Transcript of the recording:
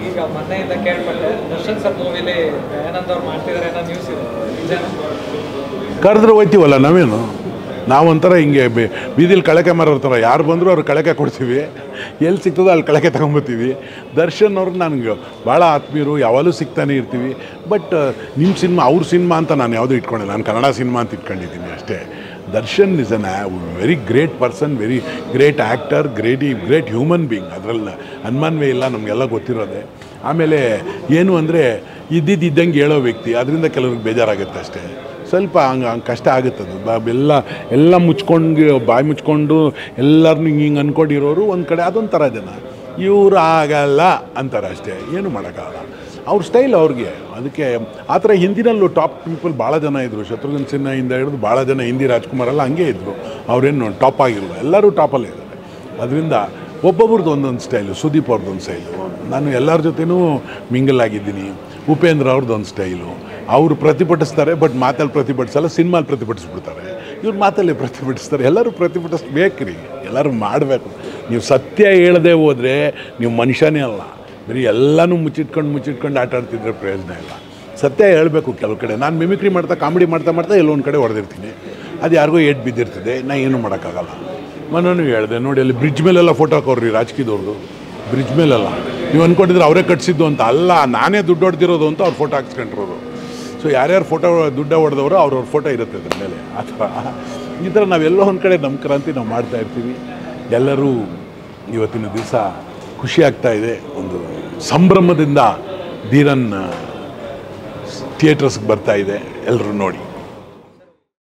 ಈಗ ಮೊನ್ನೆಯಿಂದ ಕೇಳ್ಪಟ್ಟೆ ದರ್ಶನ್ ಸರ್ ಮೂವಿಲಿ ದಯಾನಂದ್ ಅವ್ರು ಮಾಡ್ತಿದ್ದಾರೆ ಅನ್ನೋ ನ್ಯೂಸ್ ಇದೆ ನಿಜನಾ? ಕರೆದ್ರೆ ಹೋಯ್ತೀವಲ್ಲ ನಾವೇನು ನಾವೊಂಥರ ಹಿಂಗೆ ಬಿ- ಬೀದಿಲಿ ಕಳಕೆ ಮಾರೋರ್ ಥರ ಯಾರು ಬಂದರೂ ಅವ್ರು ಕಳಕೆ ಕೊಡ್ತೀವಿ ಎಲ್ಲಿ ಸಿಗ್ತದೋ ಅಲ್ಲಿ ಕಳಕೆ ತಗೊಂಬತ್ತೀವಿ ದರ್ಶನ್ ಅವ್ರಿಗೆ ನನಗೆ ಭಾಳ ಆತ್ಮೀಯರು ಯಾವಾಗಲೂ ಸಿಗ್ತಾನೆ ಇರ್ತೀವಿ ಬಟ್ ನಿಮ್ಮ ಸಿನಿಮಾ ಅವ್ರ ಸಿನಿಮಾ ಅಂತ ನಾನು ಯಾವುದೂ ಇಟ್ಕೊಂಡಿಲ್ಲ ನಾನು ಕನ್ನಡ ಸಿನಿಮಾ ಅಂತ ಇಟ್ಕೊಂಡಿದ್ದೀನಿ ಅಷ್ಟೇ Darshan is an very great person very great actor great great human being ಅದರಲ್ಲಿ ಅನುಮಾನವೇ ಇಲ್ಲ ನಮಗೆಲ್ಲ ಗೊತ್ತಿರೋದೆ ಆಮೇಲೆ ಏನು ಅಂದರೆ ಇದ್ದಿದ್ದು ಇದ್ದಂಗೆ ಹೇಳೋ ವ್ಯಕ್ತಿ ಅದರಿಂದ ಕೆಲವ್ರಿಗೆ ಬೇಜಾರಾಗುತ್ತೆ ಅಷ್ಟೇ ಸ್ವಲ್ಪ ಹಂಗೆ ಹಂಗೆ ಕಷ್ಟ ಆಗುತ್ತದು ಬ ಎಲ್ಲ ಎಲ್ಲ ಮುಚ್ಕೊಂಡು ಬಾಯಿ ಮುಚ್ಕೊಂಡು ಎಲ್ಲರನ್ನೂ ಹಿಂಗೆ ಹಿಂಗೆ ಅಂದ್ಕೊಂಡಿರೋರು ಒಂದು ಕಡೆ ಅದೊಂಥರ ಜನ ಇವ್ರು ಆಗಲ್ಲ ಅಂತಾರೆ ಅಷ್ಟೇ ಏನು ಮಾಡೋಕ್ಕಾಗಲ್ಲ ಅವ್ರ ಸ್ಟೈಲ್ ಅವ್ರಿಗೆ ಅದಕ್ಕೆ ಆ ಥರ ಹಿಂದಿನಲ್ಲೂ ಟಾಪ್ ಪೀಪಲ್ ಭಾಳ ಜನ ಇದ್ದರು ಶತ್ರುಘ್ನ ಸಿನ್ಹಾಯಿಂದ ಹಿಡಿದು ಭಾಳ ಜನ ಹಿಂದಿ ರಾಜ್ಕುಮಾರ್ ಎಲ್ಲ ಹಂಗೆ ಇದ್ದರು ಅವ್ರೇನು ಟಾಪ್ ಆಗಿಲ್ಲ ಎಲ್ಲರೂ ಟಾಪಲ್ಲೇ ಇದ್ದಾರೆ ಅದರಿಂದ ಒಬ್ಬೊಬ್ರದ್ದು ಒಂದೊಂದು ಸ್ಟೈಲು ಸುದೀಪ್ ಅವ್ರದ್ದು ಒಂದು ಸ್ಟೈಲು ನಾನು ಎಲ್ಲರ ಜೊತೆನೂ ಮಿಂಗಲ್ ಆಗಿದ್ದೀನಿ ಉಪೇಂದ್ರ ಅವ್ರದ್ದು ಒಂದು ಸ್ಟೈಲು ಅವರು ಪ್ರತಿಭಟಿಸ್ತಾರೆ ಬಟ್ ಮಾತಲ್ಲಿ ಪ್ರತಿಭಟಿಸಲ್ಲ ಸಿನಿಮಾಲ್ಲಿ ಪ್ರತಿಭಟಿಸ್ಬಿಡ್ತಾರೆ ಇವ್ರು ಮಾತಲ್ಲಿ ಪ್ರತಿಭಟಿಸ್ತಾರೆ ಎಲ್ಲರೂ ಪ್ರತಿಭಟಿಸ್ಬೇಕ್ರಿ ಎಲ್ಲರೂ ಮಾಡಬೇಕು ನೀವು ಸತ್ಯ ಹೇಳದೆ ಹೋದರೆ ನೀವು ಮನುಷ್ಯನೇ ಅಲ್ಲ ಬರೀ ಎಲ್ಲನೂ ಮುಚ್ಚಿಟ್ಕೊಂಡು ಮುಚ್ಚಿಟ್ಕೊಂಡು ಆಟ ಆಡ್ತಿದ್ರೆ ಪ್ರಯೋಜನ ಇಲ್ಲ ಸತ್ಯ ಹೇಳಬೇಕು ಕೆಲವು ಕಡೆ ನಾನು ಮಿಮಿಕ್ರಿ ಮಾಡ್ತಾ ಕಾಮಿಡಿ ಮಾಡ್ತಾ ಮಾಡ್ತಾ ಎಲ್ಲೊಂದು ಕಡೆ ಹೊಡೆದಿರ್ತೀನಿ ಅದು ಯಾರಿಗೋ ಏಟ್ ಬಿದ್ದಿರ್ತದೆ ನಾ ಏನೂ ಮಾಡೋಕ್ಕಾಗಲ್ಲ ಮೊನ್ನೆ ಹೇಳಿದೆ ನೋಡಿ ಅಲ್ಲಿ ಬ್ರಿಡ್ಜ್ ಮೇಲೆಲ್ಲ ಫೋಟೋ ಹಾಕೋರಿ ರಾಜಕೀಯದವ್ರದ್ದು ಬ್ರಿಡ್ಜ್ ಮೇಲೆಲ್ಲ ನೀವು ಅಂದ್ಕೊಂಡಿದ್ರೆ ಅವರೇ ಕಟ್ಸಿದ್ದು ಅಂತ ಅಲ್ಲ ನಾನೇ ದುಡ್ಡು ಹೊಡೆದಿರೋದು ಅಂತ ಅವ್ರು ಫೋಟೋ ಹಾಕ್ಸ್ಕೊಂಡಿರೋದು ಸೊ ಯಾರ್ಯಾರು ಫೋಟೋ ದುಡ್ಡು ಹೊಡೆದವರು ಅವ್ರವ್ರ ಫೋಟೋ ಇರುತ್ತೆ ಅದ್ರ ಮೇಲೆ ಆ ಥರ ಈ ಥರ ನಾವೆಲ್ಲೋ ಒಂದು ಕಡೆ ನಮ್ಮ ಕ್ರಾಂತಿ ನಾವು ಮಾಡ್ತಾ ಇರ್ತೀವಿ ಎಲ್ಲರೂ ಇವತ್ತಿನ ದಿವಸ ಖುಷಿ ಆಗ್ತಾ ಇದೆ ಒಂದು ಸಂಭ್ರಮದಿಂದ ಧೀರನ್ ಥಿಯೇಟರ್ಸ್ಗೆ ಬರ್ತಾ ಇದೆ ಎಲ್ಲರೂ ನೋಡಿ